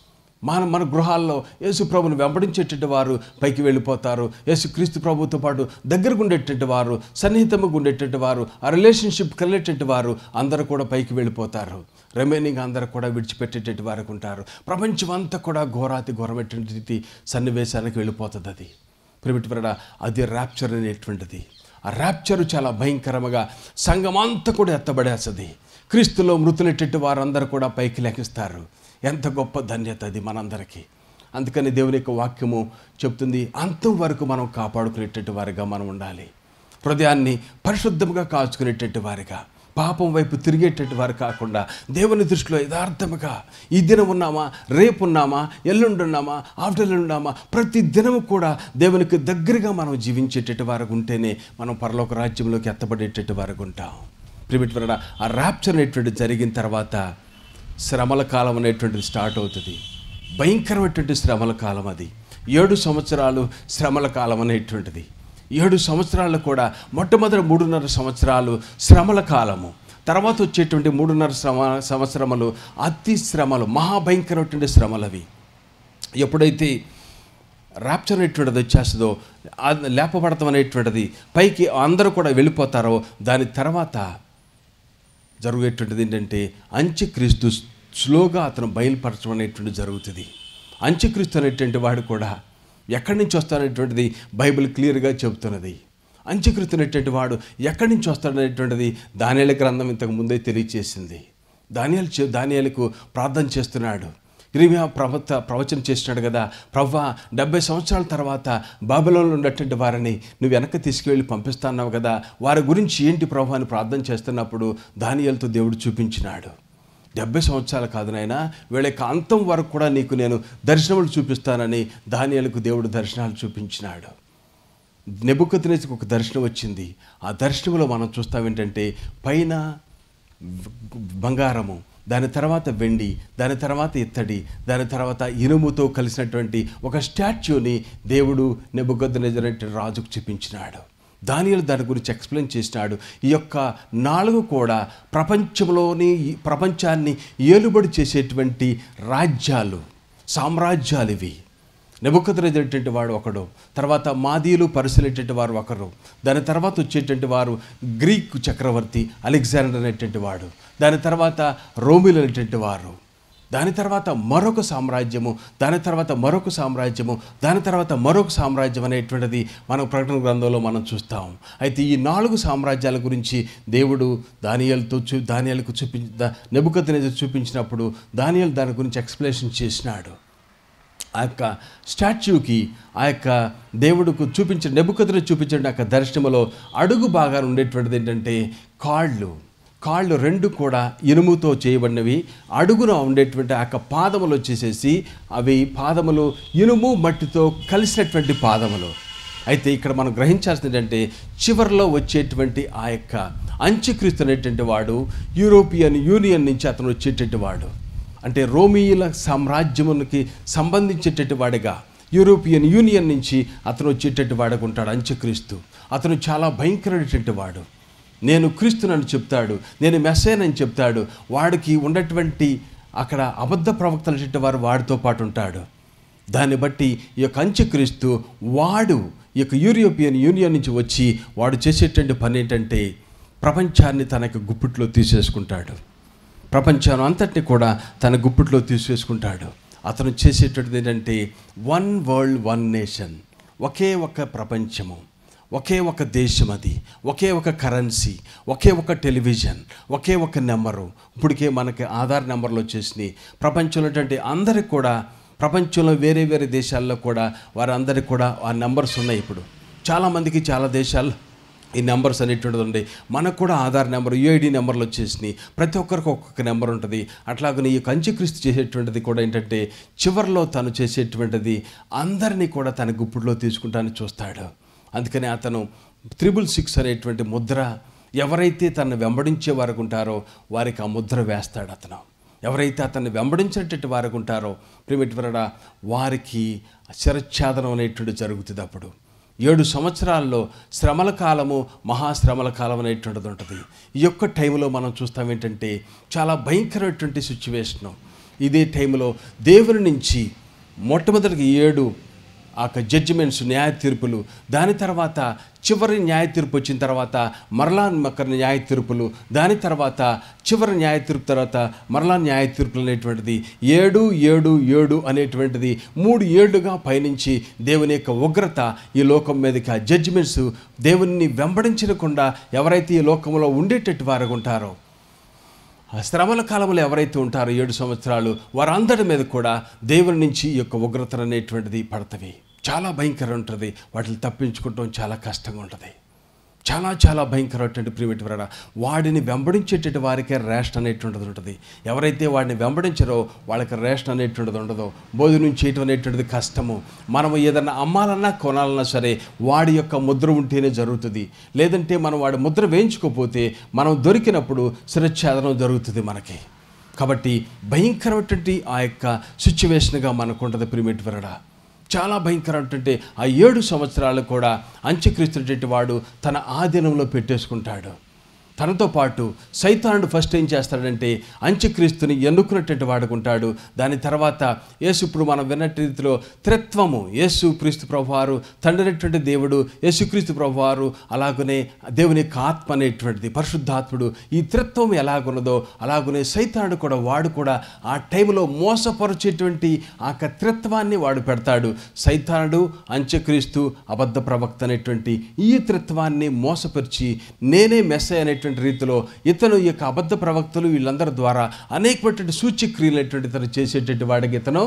మన మన గృహాల్లో యేసు ప్రభుని వెంబడించేటటువంటి వారు పైకి వెళ్ళిపోతారు యేసు క్రీస్తు ప్రభుతో పాటు దగ్గరకు ఉండేటటువంటి వారు సన్నిహితంగా ఉండేటటువంటి వారు ఆ రిలేషన్షిప్ కలిగేటటువంటి వారు అందరూ కూడా పైకి వెళ్ళిపోతారు రిమైనింగ్ అందరూ కూడా విడిచిపెట్టేటటువంటి వారికి ఉంటారు ప్రపంచం అంతా కూడా ఘోరాతి ఘోరమైనటువంటి సన్నివేశానికి వెళ్ళిపోతుంది అది ప్రిమిటివరడ అది ర్యాప్చర్ అనేటువంటిది ఆ ర్యాప్చర్ చాలా భయంకరంగా సంఘం అంతా కూడా ఎత్తబడేస్తుంది క్రీస్తులో మృతులెట్టేటి వారందరూ కూడా పైకి లెక్కిస్తారు ఎంత గొప్ప ధన్యత అది మనందరికీ అందుకని దేవుని యొక్క వాక్యము చెప్తుంది అంతం వరకు మనం కాపాడుకునేటట్టు వారిగా మనం ఉండాలి హృదయాన్ని పరిశుద్ధంగా కాచుకునేటట్టు వారిగా పాపం వైపు తిరిగేటట్టు వారు కాకుండా దేవుని దృష్టిలో యథార్థముగా ఈ దినం ఉన్నామా రేపు ఉన్నామా ఎల్లుండున్నామా ఆఫ్టర్ ఉన్నామా ప్రతి దినము కూడా దేవునికి దగ్గరగా మనం జీవించేటట్టు వారికి ఉంటేనే మనం పరలోక రాజ్యంలోకి ఎత్తబడేటట్టు వారికి ఉంటాం ప్రిమిట్ వరణ ఆ ర్యాప్చర్ అనేటువంటి జరిగిన తర్వాత శ్రమల కాలం అనేటువంటిది స్టార్ట్ అవుతుంది భయంకరమైనటువంటి శ్రమల కాలం అది ఏడు సంవత్సరాలు శ్రమల కాలం అనేటువంటిది ఏడు సంవత్సరాలు కూడా మొట్టమొదటి మూడున్నర సంవత్సరాలు శ్రమల కాలము తర్వాత వచ్చేటువంటి మూడున్నర శ్రమ సంవత్సరములు అతి శ్రమలు మహాభయంకరమైనటువంటి శ్రమలు అవి ఎప్పుడైతే ర్యాప్చర్ అనేటువంటిది వచ్చేస్తుందో ఆ లేపబడతాం అనేటువంటిది పైకి అందరూ కూడా వెళ్ళిపోతారో దాని తర్వాత జరిగేటువంటిది ఏంటంటే అంత్యక్రీస్తు స్లోగా అతను బయలుపరచడం అనేటువంటి జరుగుతుంది అంత్యక్రీస్తు అనేటువంటి వాడు కూడా ఎక్కడి నుంచి వస్తాడనేటువంటిది బైబిల్ క్లియర్గా చెబుతున్నది అంత్యక్రీస్తు అనేటువంటి వాడు ఎక్కడి నుంచి వస్తాడనేటువంటిది దానియాల గ్రంథం ఇంతకు ముందే తెలియచేసింది దానియాలు చే దానియాలకు ప్రార్థన చేస్తున్నాడు ఇరిమియా ప్రవక్త ప్రవచనం చేసినాడు కదా ప్రవ్వా డెబ్బై సంవత్సరాల తర్వాత బాబిలోన్లో ఉన్నటువంటి వారిని నువ్వు వెనక్కి తీసుకువెళ్ళి పంపిస్తున్నావు కదా వారి గురించి ఏంటి ప్రభు అని ప్రార్థన చేస్తున్నప్పుడు దానియాలతో దేవుడు చూపించినాడు డెబ్బై సంవత్సరాలు కాదు నాయనా వీళ్ళ యొక్క అంతం వరకు కూడా నీకు నేను దర్శనములు చూపిస్తానని దానియాలకు దేవుడు దర్శనాలు చూపించినాడు నెబుకద్నేజకు ఒక దర్శనం వచ్చింది ఆ దర్శనంలో మనం చూస్తాం ఏంటంటే పైన బంగారము దాని తర్వాత వెండి దాని తర్వాత ఇత్తడి దాని తర్వాత ఇనుముతో కలిసినటువంటి ఒక స్టాచ్యూని దేవుడు నెబుకద్నేజర్ అంటే రాజుకు చూపించినాడు దానియలు దాని గురించి ఎక్స్ప్లెయిన్ చేసినాడు ఈ యొక్క నాలుగు కూడా ప్రపంచంలోని ఈ ప్రపంచాన్ని ఏలుబడి చేసేటువంటి రాజ్యాలు సామ్రాజ్యాలు ఇవి నెబుకద్రేజేటువంటి వాడు ఒకడు తర్వాత మాదీలు పరిశీలేటువంటి వారు ఒకరు దాని తర్వాత వచ్చేటువంటి వారు గ్రీక్ చక్రవర్తి అలెగ్జాండర్ అనేటువంటి వాడు దాని తర్వాత రోమిలు అనేటువంటి వారు దాని తర్వాత మరొక సామ్రాజ్యము దాని తర్వాత మరొక సామ్రాజ్యము దాని తర్వాత మరొక సామ్రాజ్యం అనేటువంటిది మనం ప్రకటన గ్రంథంలో మనం చూస్తాం అయితే ఈ నాలుగు సామ్రాజ్యాల గురించి దేవుడు దానియాలతో చూ దానియాలకు చూపి నెబుకద్నేజర్ చూపించినప్పుడు దానియాలు దాని గురించి ఎక్స్ప్లెనేషన్ చేసినాడు ఆ యొక్క స్టాచ్యూకి ఆ యొక్క దేవుడుకు చూపించిన నెబుకద్ర చూపించిన యొక్క దర్శనములో అడుగు బాగా ఉండేటువంటిది ఏంటంటే కాళ్ళు కాళ్ళు రెండు కూడా ఇనుముతో చేయబడినవి అడుగున ఉండేటువంటి ఆ యొక్క పాదములు వచ్చేసేసి అవి పాదములు ఇనుము మట్టితో కలిసినటువంటి పాదములు అయితే ఇక్కడ మనం గ్రహించాల్సింది ఏంటంటే చివరిలో వచ్చేటువంటి ఆ యొక్క అంత్యక్రీస్తు అనేటువంటి వాడు యూరోపియన్ యూనియన్ నుంచి అతను వచ్చేటువంటి వాడు అంటే రోమియుల సామ్రాజ్యమునికి సంబంధించేటటువంటి వాడిగా యూరోపియన్ యూనియన్ నుంచి అతను వచ్చేటటువంటి వాడుగా ఉంటాడు అంత్యక్రీస్తు అతను చాలా భయంకరమైనటువంటి వాడు నేను క్రీస్తునని చెప్తాడు నేను మెస్సేనని చెప్తాడు వాడికి ఉన్నటువంటి అక్కడ అబద్ధ ప్రవక్తలు వారు వాడితో పాటు ఉంటాడు దాన్ని బట్టి ఈ యొక్క అంత్యక్రీస్తు వాడు ఈ యొక్క యూరోపియన్ యూనియన్ నుంచి వచ్చి వాడు చేసేటువంటి పని ఏంటంటే ప్రపంచాన్ని తన యొక్క గుప్పిట్లో తీసేసుకుంటాడు ప్రపంచం అంతటిని కూడా తన గుప్పిట్లో తీసేసుకుంటాడు అతను చేసేటటువంటిది ఏంటంటే వన్ వరల్డ్ వన్ నేషన్ ఒకే ఒక ప్రపంచము ఒకే ఒక దేశం అది ఒకే ఒక కరెన్సీ ఒకే ఒక టెలివిజన్ ఒకే ఒక నెంబరు ఇప్పటికే మనకి ఆధార్ నెంబర్లు వచ్చేసినాయి ప్రపంచంలో ఉన్నటువంటి అందరికి కూడా ప్రపంచంలో వేరే వేరే దేశాల్లో కూడా వారందరికీ కూడా ఆ నెంబర్స్ ఉన్నాయి ఇప్పుడు చాలామందికి చాలా దేశాల్లో ఈ నెంబర్స్ అనేటువంటిది ఉండే మనకు కూడా ఆధార్ నెంబర్ యూఐడి నెంబర్లు వచ్చేసినాయి ప్రతి ఒక్కరికి ఒక్కొక్క నెంబర్ ఉంటుంది అట్లాగనే ఈ కంచిక్రీస్తు చేసేటువంటిది కూడా ఏంటంటే చివరిలో తను చేసేటువంటిది అందరినీ కూడా తన గుప్పుడులో తీసుకుంటానని చూస్తాడు అందుకని అతను త్రిబుల్ సిక్స్ అనేటువంటి ముద్ర ఎవరైతే తనను వెంబడించే వారికి ఉంటారో వారికి ఆ ముద్ర వేస్తాడు అతను ఎవరైతే అతన్ని వెంబడించినటువంటి వారికి ఉంటారో ప్రిమిటివరడా వారికి శిరఛాదనం అనేటువంటి జరుగుతుంది అప్పుడు ఏడు సంవత్సరాల్లో శ్రమల కాలము మహాశ్రమల కాలం అనేటువంటిది ఉంటుంది ఈ యొక్క టైంలో మనం చూస్తాం ఏంటంటే చాలా భయంకరమైనటువంటి సిచ్యువేషను ఇదే టైంలో దేవుని నుంచి మొట్టమొదటికి ఏడు ఆ యొక్క జడ్జిమెంట్స్ న్యాయ తీర్పులు దాని తర్వాత చివరి న్యాయ తీర్పు వచ్చిన తర్వాత మరలా మకర న్యాయ తీర్పులు దాని తర్వాత చివరి న్యాయ తీర్పు తర్వాత మరలా న్యాయ తీర్పులు అనేటువంటిది ఏడు ఏడు ఏడు అనేటువంటిది మూడు ఏళ్లుగా పయనించి దేవుని యొక్క ఉగ్రత ఈ లోకం మీదకి ఆ జడ్జిమెంట్స్ దేవుని వెంబడించకుండా ఎవరైతే ఈ లోకంలో ఉండేటట్టు వారు ఉంటారో ఆ శ్రమల కాలంలో ఎవరైతే ఉంటారో ఏడు సంవత్సరాలు వారందరి మీద కూడా దేవుని నుంచి ఈ యొక్క ఉగ్రతలు అనేటువంటిది పడతవి చాలా భయంకరం ఉంటుంది వాటిని తప్పించుకోవటం చాలా కష్టంగా ఉంటుంది చాలా చాలా భయంకరమైనటువంటి ప్రిమిటివ్ వరడ వాడిని వెంబడించేటటువంటి వారికే రేషన్ అనేటువంటిది ఉంటుంది ఎవరైతే వాడిని వెంబడించారో వాళ్ళకి రేషన్ అనేటువంటిది ఉండదో భోజనం చేయటం అనేటువంటిది కష్టము మనం ఏదైనా అమ్మాలన్నా కొనాలన్నా సరే వాడి యొక్క ముద్ర ఉంటేనే జరుగుతుంది లేదంటే మనం వాడి ముద్ర వేయించుకోకపోతే మనం దొరికినప్పుడు శిరఛేదనం జరుగుతుంది మనకి కాబట్టి భయంకరమైనటువంటి ఆ యొక్క సిచ్యువేషన్గా మనకు ఉంటుంది ప్రిమిటివ్ వరడ చాలా భయంకరమైనటువంటి ఆ ఏడు సంవత్సరాలు కూడా అంత్యక్రీస్తున్నటువంటి వాడు తన ఆధీనంలో పెట్టేసుకుంటాడు తనతో పాటు సైతానుడు ఫస్ట్ ఏం చేస్తాడంటే అంత్యక్రీస్తుని ఎన్నుకున్నటువంటి వాడుకుంటాడు దాని తర్వాత యేసు ఇప్పుడు మనం విన్నట్టు రీతిలో త్రిత్వము యేసు క్రీస్తు ప్రభువారు తండ్రినటువంటి దేవుడు యేసుక్రీస్తు ప్రభువారు అలాగనే దేవుని యొక్క ఆత్మ అనేటువంటిది పరిశుద్ధాత్ముడు ఈ త్రిత్వం ఎలాగున్నదో అలాగనే సైతానుడు కూడా వాడు కూడా ఆ టైంలో మోసపరిచేటువంటి ఆ యొక్క త్రిత్వాన్ని వాడు పెడతాడు సైతానుడు అంత్యక్రీస్తు అబద్ధ ప్రవక్త అనేటువంటి ఈ త్రిత్వాన్ని మోసపరిచి నేనే మెస్స అనేటువంటి రీతిలో ఇతను ఈ యొక్క అబద్ధ ప్రవక్తలు వీళ్ళందరి ద్వారా అనేకమైనటువంటి సూచ్యక్రియలు అనేటువంటి ఇతను చేసేటువంటి వాడికి ఇతను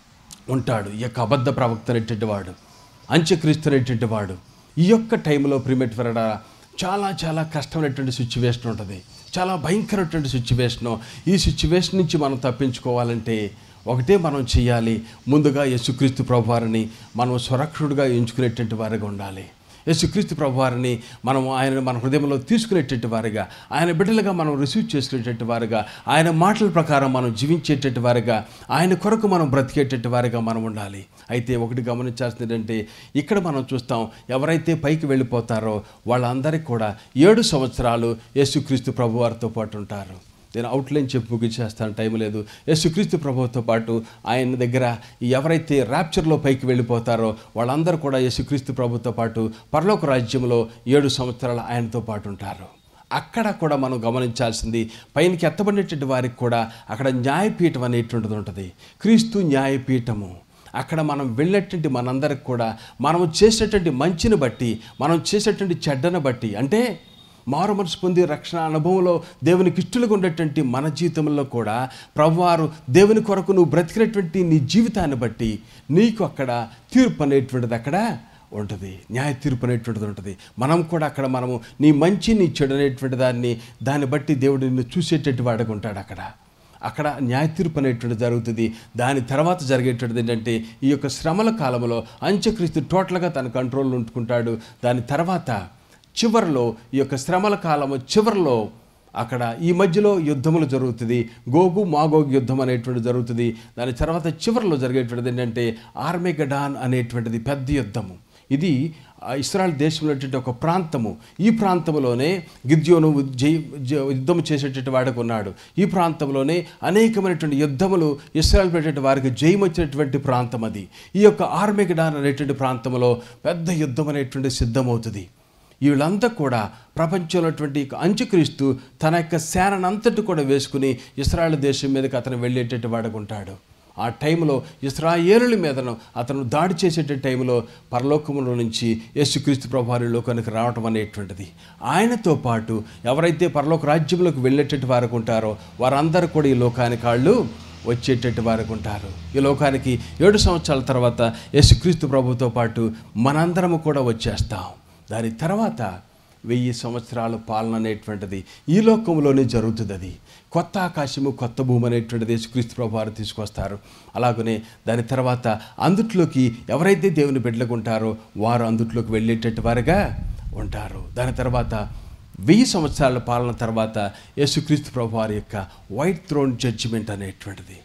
ఉంటాడు ఈ యొక్క అబద్ధ ప్రవక్త అనేటువంటి వాడు అంత్యక్రీస్తు అనేటువంటి వాడు ఈ యొక్క టైంలో ప్రిమెట్ వరడ చాలా చాలా కష్టమైనటువంటి సిచ్యువేషన్ ఉంటుంది చాలా భయంకరమైనటువంటి సిచ్యువేషను ఈ సిచ్యువేషన్ నుంచి మనం తప్పించుకోవాలంటే ఒకటే మనం చేయాలి ముందుగా యేసుక్రీస్తు ప్రభువారిని మనం సురక్షుడుగా ఎంచుకునేటువంటి వారిగా ఉండాలి యేసుక్రీస్తు ప్రభువారిని మనం ఆయన మన హృదయంలో తీసుకునేటట్టు వారిగా ఆయన బిడ్డలుగా మనం రిసీవ్ చేసుకునేటట్టు వారిగా ఆయన మాటల ప్రకారం మనం జీవించేటట్టు వారిగా ఆయన కొరకు మనం బ్రతికేటట్టు వారిగా మనం ఉండాలి అయితే ఒకటి గమనించాల్సింది ఏంటంటే ఇక్కడ మనం చూస్తాం ఎవరైతే పైకి వెళ్ళిపోతారో వాళ్ళందరికీ కూడా ఏడు సంవత్సరాలు యేసుక్రీస్తు ప్రభువారితో పాటు ఉంటారు నేను అవుట్లైన్ చెప్పి ముగించేస్తాను టైం లేదు యేసుక్రీస్తు ప్రభువుతో పాటు ఆయన దగ్గర ఎవరైతే ర్యాప్చర్లో పైకి వెళ్ళిపోతారో వాళ్ళందరూ కూడా యేసుక్రీస్తు ప్రభుతో పాటు పరలోక రాజ్యంలో ఏడు సంవత్సరాలు ఆయనతో పాటు ఉంటారు అక్కడ కూడా మనం గమనించాల్సింది పైనకి ఎత్తబడినటువంటి వారికి కూడా అక్కడ న్యాయపీఠం అనేటువంటిది ఉంటుంది క్రీస్తు న్యాయపీఠము అక్కడ మనం వెళ్ళేటువంటి మనందరికి కూడా మనం చేసేటువంటి మంచిని బట్టి మనం చేసేటువంటి చెడ్డను బట్టి అంటే మారు మనసు పొంది రక్షణ అనుభవంలో దేవునికి ఇష్టలుగా ఉండేటువంటి మన జీవితంలో కూడా ప్రభువారు దేవుని కొరకు నువ్వు బ్రతికినటువంటి నీ జీవితాన్ని బట్టి నీకు అక్కడ తీర్పు అనేటువంటిది అక్కడ ఉంటుంది న్యాయ తీర్పు అనేటువంటిది ఉంటుంది మనం కూడా అక్కడ మనము నీ మంచి నీ చెడు అనేటువంటి దాన్ని దాన్ని బట్టి దేవుడు నిన్ను చూసేటట్టు వాడుగా ఉంటాడు అక్కడ అక్కడ న్యాయ తీర్పు అనేటువంటిది జరుగుతుంది దాని తర్వాత జరిగేటువంటిది ఏంటంటే ఈ యొక్క శ్రమల కాలంలో అంత్యక్రీస్తు టోటల్గా తన కంట్రోల్ ఉంటుకుంటాడు దాని తర్వాత చివరిలో ఈ యొక్క శ్రమల కాలము చివరిలో అక్కడ ఈ మధ్యలో యుద్ధములు జరుగుతుంది గోగు మాగోగు యుద్ధం అనేటువంటి జరుగుతుంది దాని తర్వాత చివరిలో జరిగేటువంటిది ఏంటంటే ఆర్మెగడాన్ అనేటువంటిది పెద్ద యుద్ధము ఇది ఆ ఇస్రాయల్ దేశంలో ఉన్నటువంటి ఒక ప్రాంతము ఈ ప్రాంతంలోనే గిద్యోను జై జ- యుద్ధం చేసేటటువంటి వాడికి ఉన్నాడు ఈ ప్రాంతంలోనే అనేకమైనటువంటి యుద్ధములు ఇస్రాయల్ పెట్టేటువంటి వారికి జయం వచ్చినటువంటి ప్రాంతం అది ఈ యొక్క ఆర్మెగడాన్ అనేటువంటి ప్రాంతంలో పెద్ద యుద్ధం అనేటువంటి సిద్ధమవుతుంది వీళ్ళంతా కూడా ప్రపంచంలో ఉన్నటువంటి అంచుక్రీస్తు తన యొక్క సేనంతటి కూడా వేసుకుని ఇస్రాయల్ దేశం మీదకి అతను వెళ్ళేటట్టు వాడుకుంటాడు ఆ టైంలో ఇస్రాయేలుల మీదను అతను దాడి చేసేట టైంలో పరలోకములో నుంచి యేసుక్రీస్తు ప్రభువారి లోకానికి రావటం అనేటువంటిది ఆయనతో పాటు ఎవరైతే పరలోక రాజ్యంలోకి వెళ్ళేటట్టు వారికి ఉంటారో వారందరూ కూడా ఈ లోకానికి వాళ్ళు వచ్చేటట్టు వారికి ఉంటారు ఈ లోకానికి ఏడు సంవత్సరాల తర్వాత యేసుక్రీస్తు ప్రభుతో పాటు మనందరము కూడా వచ్చేస్తాం దాని తర్వాత వెయ్యి సంవత్సరాల పాలన అనేటువంటిది ఈ లోకంలోనే జరుగుతుంది అది కొత్త ఆకాశము కొత్త భూమి అనేటువంటిది యేసుక్రీస్తు ప్రభు వారు తీసుకొస్తారు అలాగనే దాని తర్వాత అందుట్లోకి ఎవరైతే దేవుని బిడ్డలకు ఉంటారో వారు అందుట్లోకి వెళ్ళేటట్టు వారుగా ఉంటారు దాని తర్వాత వెయ్యి సంవత్సరాల పాలన తర్వాత యేసుక్రీస్తు ప్రభు వారి యొక్క వైట్ థ్రోన్ జడ్జిమెంట్ అనేటువంటిది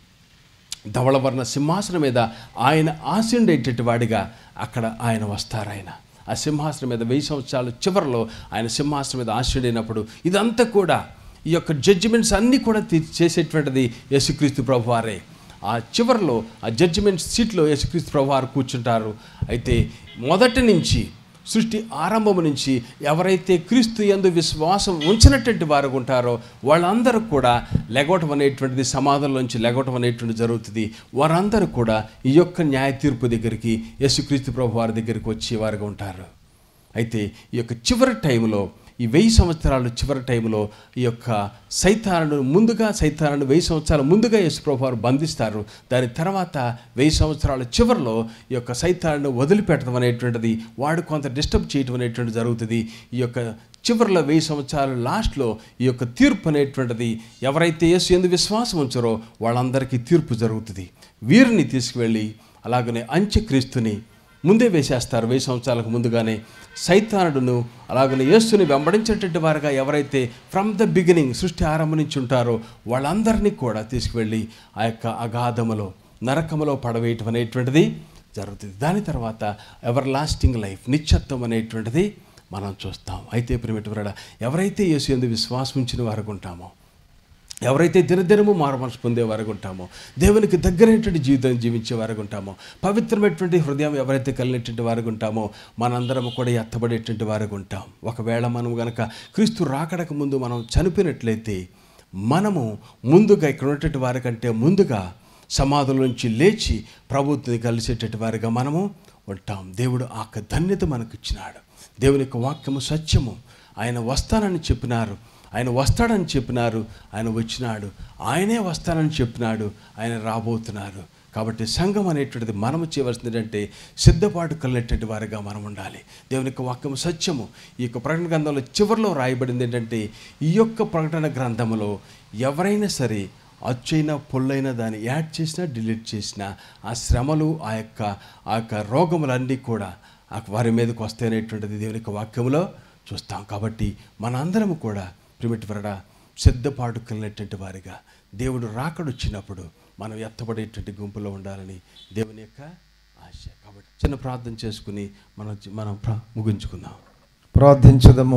ధవళవర్ణ సింహాసనం మీద ఆయన ఆశీనుడేటటువంటి వాడిగా అక్కడ ఆయన వస్తారు ఆయన ఆ సింహాసనం మీద వెయ్యి సంవత్సరాలు చివరిలో ఆయన సింహాసనం మీద ఆశీనుడైనప్పుడు ఇదంతా కూడా ఈ యొక్క జడ్జిమెంట్స్ అన్నీ కూడా తీ- చేసేటువంటిది యేసుక్రీస్తు ప్రభు వారే ఆ చివరిలో ఆ జడ్జిమెంట్ సీట్లో యేసుక్రీస్తు ప్రభు వారు కూర్చుంటారు అయితే మొదటి నుంచి సృష్టి ఆరంభం నుంచి ఎవరైతే క్రీస్తు యందు విశ్వాసం ఉంచినటువంటి వారు ఉంటారో వాళ్ళందరూ కూడా లెగవటం అనేటువంటిది సమాధంలోంచి లెగవటం అనేటువంటిది జరుగుతుంది వారందరూ కూడా ఈ యొక్క న్యాయ తీర్పు దగ్గరికి యేసుక్రీస్తు ప్రభు వారి దగ్గరికి వచ్చేవారుగా ఉంటారు అయితే ఈ యొక్క చివరి టైంలో ఈ వెయ్యి సంవత్సరాలు చివరి టైంలో ఈ యొక్క సైతాలను ముందుగా సైతాలను వెయ్యి సంవత్సరాల ముందుగా యేసుప్రభు వారు బంధిస్తారు దాని తర్వాత వెయ్యి సంవత్సరాల చివరిలో ఈ యొక్క సైతాలను వదిలిపెట్టడం అనేటువంటిది వాడు కొంత డిస్టర్బ్ చేయటం అనేటువంటిది జరుగుతుంది ఈ యొక్క చివరిలో వెయ్యి సంవత్సరాల లాస్ట్లో ఈ యొక్క తీర్పు అనేటువంటిది ఎవరైతే యేసు ఎందు విశ్వాసం ఉంచారో వాళ్ళందరికీ తీర్పు జరుగుతుంది వీరిని తీసుకువెళ్ళి అలాగనే అంత్యక్రీస్తుని ముందే వేసేస్తారు వెయ్యి సంవత్సరాలకు ముందుగానే సైతానుడును అలాగనే యేసుని వెంబడించేటటువంటి వారుగా ఎవరైతే ఫ్రమ్ ద బిగినింగ్ సృష్టి ఆరంభం నుంచి ఉంటారో వాళ్ళందరినీ కూడా తీసుకువెళ్ళి ఆ యొక్క అగాధములో నరకములో పడవేయటం అనేటువంటిది జరుగుతుంది దాని తర్వాత ఎవర్ లాస్టింగ్ లైఫ్ నిత్యత్వం అనేటువంటిది మనం చూస్తాం అయితే ప్రిమిటివరడ ఎవరైతే యేసు ఎందు విశ్వాసం ఉంచిన వారు ఉంటామో ఎవరైతే దినదినము మారు మనసు పొందే వారు ఉంటామో దేవునికి దగ్గరైనటువంటి జీవితం జీవించే వారు ఉంటామో పవిత్రమైనటువంటి హృదయం ఎవరైతే కలిగినటువంటి వారు ఉంటామో మనందరం కూడా ఎత్తబడేటువంటి వారు ఉంటాం ఒకవేళ మనం గనక క్రీస్తు రాకడక ముందు మనం చనిపోయినట్లయితే మనము ముందుగా ఇక్కడ ఉన్నటువంటి వారికంటే ముందుగా సమాధుల నుంచి లేచి ప్రభుత్వం కలిసేటటువంటి వారిగా మనము ఉంటాం దేవుడు ఆ యొక్క ధన్యత మనకు ఇచ్చినాడు దేవుని యొక్క వాక్యము సత్యము ఆయన వస్తానని చెప్పినారు ఆయన వస్తాడని చెప్పినారు ఆయన వచ్చినాడు ఆయనే వస్తానని చెప్పినాడు ఆయన రాబోతున్నారు కాబట్టి సంఘం అనేటువంటిది మనము చేయవలసింది ఏంటంటే సిద్ధపాటు కలిగినటువంటి వారిగా మనం ఉండాలి దేవుని యొక్క వాక్యము సత్యము ఈ యొక్క ప్రకటన గ్రంథంలో చివరిలో రాయబడింది ఏంటంటే ఈ యొక్క ప్రకటన గ్రంథములో ఎవరైనా సరే అచ్చైన పొల్లైన దాన్ని యాడ్ చేసినా డిలీట్ చేసినా ఆ శ్రమలు ఆ యొక్క ఆ యొక్క రోగములన్నీ కూడా ఆ వారి మీదకి వస్తాయనేటువంటిది దేవుని యొక్క వాక్యంలో చూస్తాం కాబట్టి మనందరము కూడా ప్రిమిటివరడ సిద్ధపాటు కలిగినటువంటి వారిగా దేవుడు రాకడొచ్చినప్పుడు మనం ఎత్తబడేటువంటి గుంపులో ఉండాలని దేవుని యొక్క ఆశ కాబట్టి చిన్న ప్రార్థన చేసుకుని మనం మనం ప్ర- ముగించుకుందాం ప్రార్థించదము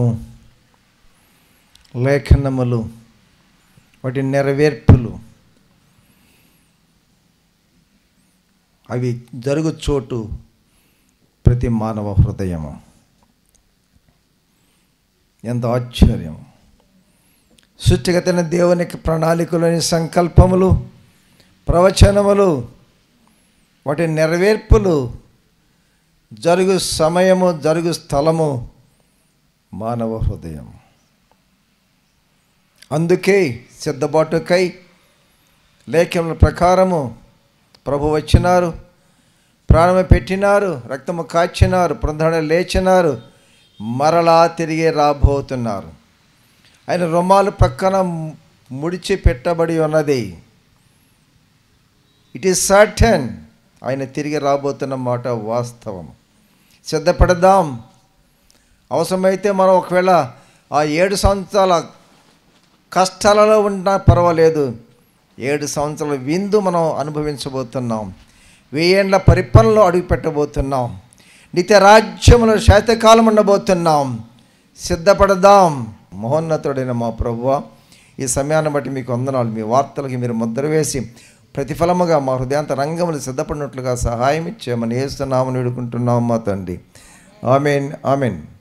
లేఖనములు వాటి నెరవేర్పులు అవి జరుగు చోటు ప్రతి మానవ హృదయము ఎంత ఆశ్చర్యం సృష్టిగతైన దేవునికి ప్రణాళికలోని సంకల్పములు ప్రవచనములు వాటి నెరవేర్పులు జరుగు సమయము జరుగు స్థలము మానవ హృదయం అందుకే సిద్ధబాటుకై లేఖముల ప్రకారము ప్రభు వచ్చినారు ప్రాణము పెట్టినారు రక్తము కాచినారు పునరుద్ధరణ లేచినారు మరలా తిరిగి రాబోతున్నారు ఆయన రుమాలు పక్కన ముడిచి పెట్టబడి ఉన్నది ఇట్ ఈస్ సర్టన్ ఆయన తిరిగి రాబోతున్న మాట వాస్తవం సిద్ధపడదాం అవసరమైతే మనం ఒకవేళ ఆ ఏడు సంవత్సరాల కష్టాలలో ఉన్నా పర్వాలేదు ఏడు సంవత్సరాల విందు మనం అనుభవించబోతున్నాం వెయ్యేండ్ల పరిపాలనలో అడుగు పెట్టబోతున్నాం నిత్య రాజ్యములో శాతకాలం ఉండబోతున్నాం సిద్ధపడదాం మహోన్నతుడైన మా ప్రభువ ఈ సమయాన్ని బట్టి మీకు వందనాలు మీ వార్తలకి మీరు ముద్ర వేసి ప్రతిఫలముగా మా హృదయాంత రంగములు సిద్ధపడినట్లుగా సహాయం ఇచ్చేయమని ఏస్తున్నామని వేడుకుంటున్నాం మా తండ్రి ఆమెన్ ఆమెన్